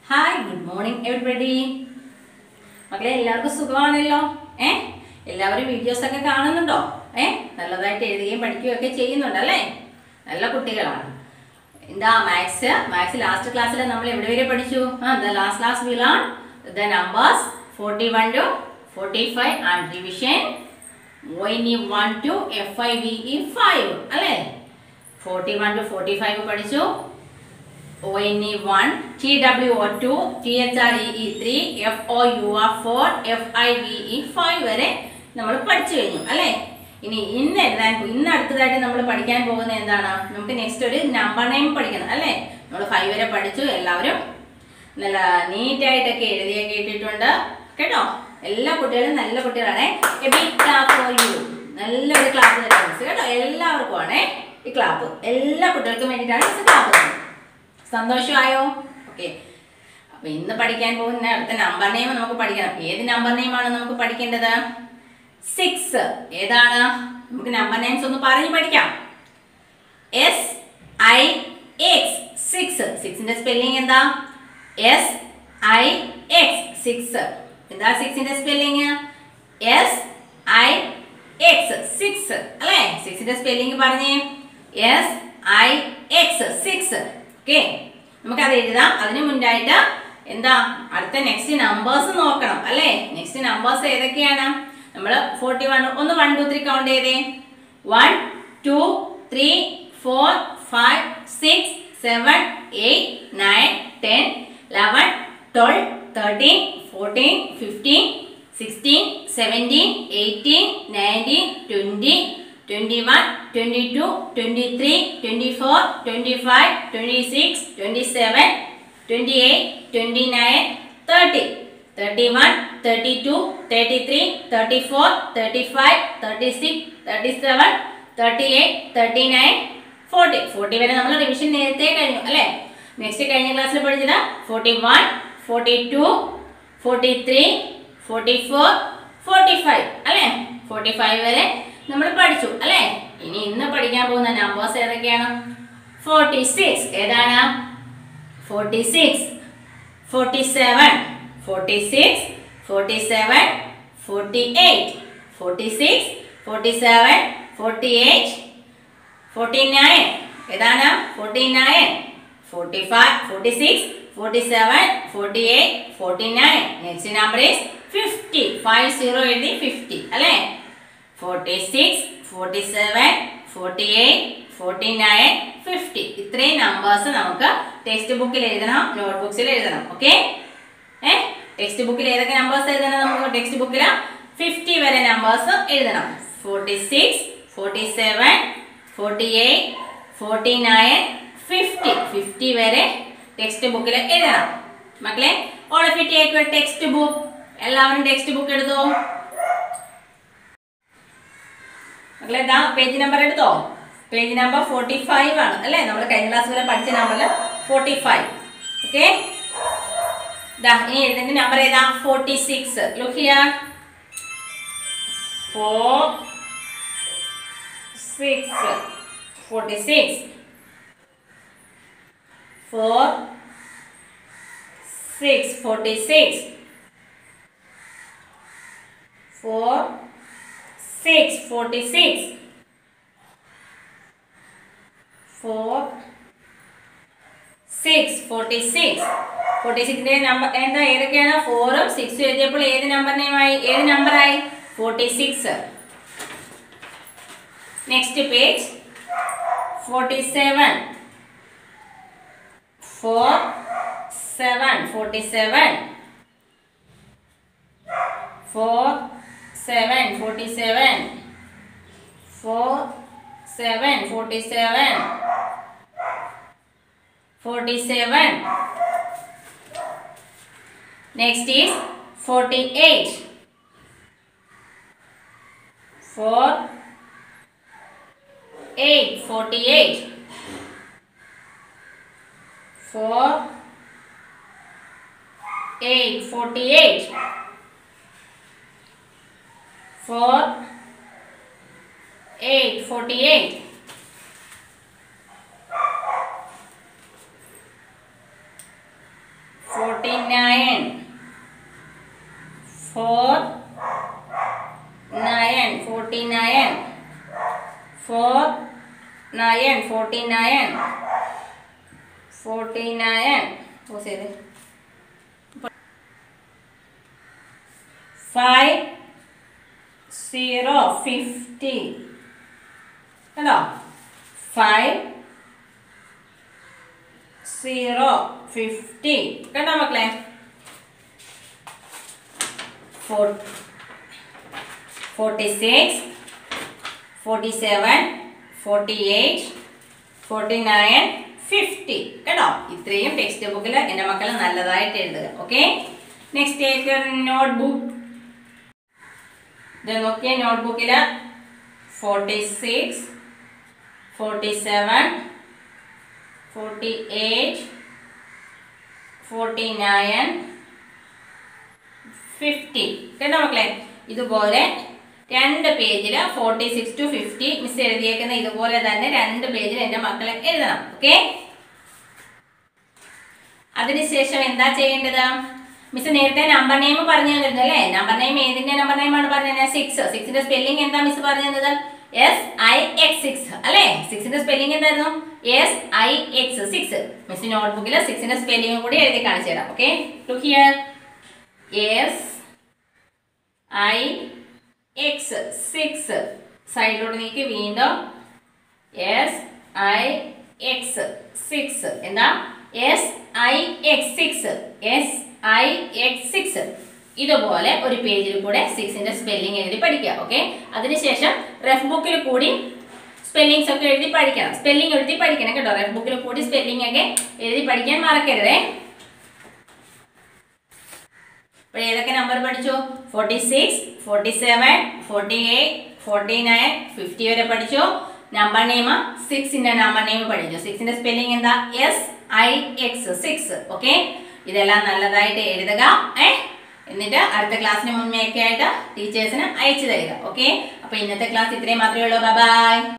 hi good morning everybody മക്കളെ എല്ലാവർക്കും സുഖമാണല്ലോ ഏ എല്ലാവരും വീഡിയോസ് ഒക്കെ കാണുന്നുണ്ടോ ഏ നല്ലതായിട്ട് എഴുതുകയും പഠിക്കുകയും ഒക്കെ ചെയ്യുന്നുണ്ട് അല്ലേ നല്ല കുട്ടികളാണ് എന്താ മാത്സ് മാത്സ് ലാസ്റ്റ് ക്ലാസ്സിൽ നമ്മൾ എവിടെ വരെ പഠിച്ചു ആ the last class we learn the numbers forty one to forty five and division ഒയിനി one two F I V E five അല്ലേ forty one to forty five പഠിച്ചു O N E one T W O two T H R E E three F O U R four F I V E five വരെ നമ്മൾ പഠിച്ചു കഴിഞ്ഞു അല്ലേ ഇനി ഇന്ന് എഴുതാൻ ഇന്ന് അടുത്തതായിട്ട് നമ്മൾ പഠിക്കാൻ പോകുന്നത് എന്താണ് നമുക്ക് നെക്സ്റ്റ് ഒരു നമ്പർ നെയിം പഠിക്കണം അല്ലേ നമ്മൾ ഫൈവ് വരെ പഠിച്ചു എല്ലാവരും നല്ല നീറ്റായിട്ടൊക്കെ എഴുതിയൊക്കെ ഇട്ടിട്ടുണ്ട് കേട്ടോ എല്ലാ കുട്ടികളും നല്ല കുട്ടികളാണ് a big clap for you നല്ലൊരു ക്ലാപ്പ് തരാം മിസ് കേട്ടോ എല്ലാവർക്കും ആണേ ഈ ക്ലാപ്പ് എല്ലാ കുട്ടികൾക്കും വേണ്ടിയിട്ടാണ് മിസ് ക്ലാപ്പ് തരുന്നത് സന്തോഷമായോ ഓക്കെ അപ്പൊ ഇന്ന് പഠിക്കാൻ പോകുന്ന അടുത്ത നമ്പർ നെയിം നമുക്ക് പഠിക്കണം ഏത് നമ്പർ നെയിമാണ് നമുക്ക് പഠിക്കേണ്ടത് സിക്സ് ഏതാണ് നമുക്ക് നമ്പർ നെയിംസ് ഒന്ന് പറഞ്ഞ് പഠിക്കാം എസ് ഐ എക്സ് സിക്സ് സിക്സിന്റെ സ്പെല്ലിംഗ് എന്താ എസ് ഐ എക്സ് സിക്സ് എന്താ സിക്സിന്റെ spelling S I X six അല്ലേ സിക്സിന്റെ സ്പെല്ലിംഗ് പറഞ്ഞേ S I X six okay നമുക്കത് എഴുതാം അതിന് മുന്നായിട്ട് എന്താ അടുത്ത നെക്സ്റ്റ് നമ്പേഴ്സ് നോക്കണം അല്ലേ നെക്സ്റ്റ് നമ്പേഴ്സ് ഏതൊക്കെയാണ് നമ്മൾ ഫോർട്ടി വൺ ഒന്ന് വൺ ടു ത്രീ കൗണ്ട് ചെയ്തേ one two three four five six seven eight nine ten eleven twelve thirteen fourteen fifteen sixteen seventeen eighteen nineteen twenty twenty one twenty two twenty three twenty four twenty five twenty six twenty seven twenty eight twenty nine thirty thirty one thirty two thirty three thirty four thirty five thirty six thirty seven thirty eight thirty nine forty forty വരെ നമ്മൾ revision നേരത്തെ കഴിഞ്ഞു അല്ലേ next കഴിഞ്ഞ ക്ലാസ്സിൽ പഠിച്ചത് forty one forty two forty three forty four forty five അല്ലേ forty five വരെ നമ്മൾ പഠിച്ചു അല്ലേ ഇനി ഇന്ന് പഠിക്കാൻ പോകുന്ന നമ്പേഴ്സ് ഏതൊക്കെയാണ് ഫോർട്ടി സിക്സ് ഏതാണ് forty six forty seven forty six forty seven forty eight forty six forty seven forty eight forty nine ഏതാണ് forty nine forty five forty six forty seven forty eight forty nine next number is fifty five zero എഴുതി fifty അല്ലേ forty six forty seven forty eight forty nine fifty ഇത്രയും numbers നമുക്ക് text ബുക്കിൽ എഴുതണം not ബുക്സിൽ എഴുതണം okay ഏ text ബുക്കിൽ ഏതൊക്കെ നമ്പേഴ്സ് എഴുതണം നമുക്ക് ടെക്സ്റ്റ് ബുക്കിൽ ഫിഫ്റ്റി വരെ നമ്പേഴ്സ് എഴുതണം forty six forty seven forty eight forty nine fifty fifty വരെ ടെക്സ്റ്റ് ബുക്കിൽ എഴുതണം മക്കളെ all of you take text book എല്ലാവരും ടെക്സ്റ്റ് ബുക്ക് എടുത്തോ മക്കളെ ഇതാ പേജ് നമ്പർ എടുത്തോ പേജ് നമ്പർ ഫോർട്ടി ഫൈവ് ആണ് അല്ലേ നമ്മൾ കഴിഞ്ഞ ക്ലാസ് വരെ പഠിച്ച നമ്പറിൽ ഫോർട്ടി ഫൈവ് ഓക്കെ ഇനി എഴുതുന്ന നമ്പർ ഏതാ forty six look here four six forty six four six forty six four six forty six four six forty six forty സിക്സിന്റെ നമ്പർ എന്താ ഏതൊക്കെയാണ് ഫോറും സിക്സും എഴുതിയപ്പോൾ ഏത് നമ്പറിനെയുമായി ഏത് നമ്പറായി forty six next page forty seven four seven forty seven four seven forty seven four seven forty seven forty seven next is forty eight four eight forty eight four eight forty eight four eight forty eight forty nine four nine forty nine four nine forty nine forty nine pause ചെയ്ത് five zero fifty കേട്ടോ five zero fifty കേട്ടോ മക്കളെ four forty six forty seven forty eight forty nine fifty കേട്ടോ ഇത്രയും text ബുക്കിൽ എൻ്റെ മക്കൾ നല്ലതായിട്ട് എഴുതുക okay next take note book ഇത് നോക്കിയ നോട്ട്ബുക്കിൽ forty six forty seven forty eight forty nine fifty കേട്ടോ മക്കളെ ഇതുപോലെ രണ്ട് പേജിൽ forty six two fifty miss എഴുതിയേക്കുന്ന ഇതുപോലെ തന്നെ രണ്ട് പേജിൽ എൻ്റെ മക്കളെ എഴുതണം ഓക്കെ അതിനുശേഷം എന്താ ചെയ്യേണ്ടത് മിസ് നേരത്തെ നമ്പർ നെയിം പറഞ്ഞു തന്നിരുന്നു അല്ലേ നമ്പർ നെയിം ഏതിന്റെ നമ്പർ നെയിം ആണ് പറഞ്ഞത് സിക്സ് സിക്സിന്റെ സ്പെല്ലിംഗ് എന്താ മിസ് പറഞ്ഞു തന്നത് എസ് ഐ എക്സ് സിക്സ് അല്ലേ സിക്സിന്റെ സ്പെല്ലിംഗ് എന്തായിരുന്നു S I X six miss നോട്ട്ബുക്കിൽ സിക്സിന്റെ സ്പെല്ലിംഗ് കൂടി എഴുതി കാണിച്ചു തരാം okay look here S I X six സൈഡിലോട്ട് നീക്കി വീണ്ടും എസ് ഐ എക്സ് സിക്സ് എന്താ S I X six S I X six ഇതുപോലെ ഒരു പേജിൽ കൂടെ സിക്സിന്റെ സ്പെല്ലിംഗ് എഴുതി പഠിക്കുക ഓക്കെ അതിനുശേഷം റഫ് ബുക്കിൽ കൂടി സ്പെല്ലിങ്സ് ഒക്കെ എഴുതി പഠിക്കണം സ്പെല്ലിംഗ് എഴുതി പഠിക്കണം കേട്ടോ റഫ് ബുക്കിൽ കൂടി സ്പെല്ലിംഗ് ഒക്കെ എഴുതി പഠിക്കാൻ മറക്കരുതേ അപ്പോൾ ഏതൊക്കെ നമ്പർ പഠിച്ചു forty six forty seven forty eight forty nine fifty വരെ പഠിച്ചു നമ്പർ നെയിം സിക്സിന്റെ നമ്പർ നെയിം പഠിച്ചു സിക്സിന്റെ സ്പെല്ലിംഗ് എന്താ S I X six okay ഇതെല്ലാം നല്ലതായിട്ട് എഴുതുക ഏ എന്നിട്ട് അടുത്ത ക്ലാസ്സിന് മുന്നേ ഒക്കെ ആയിട്ട് ടീച്ചേഴ്സിന് അയച്ചു തരിക ഓക്കെ അപ്പൊ ഇന്നത്തെ ക്ലാസ് ഇത്രയും മാത്രമേ ഉള്ളൂ ബൈ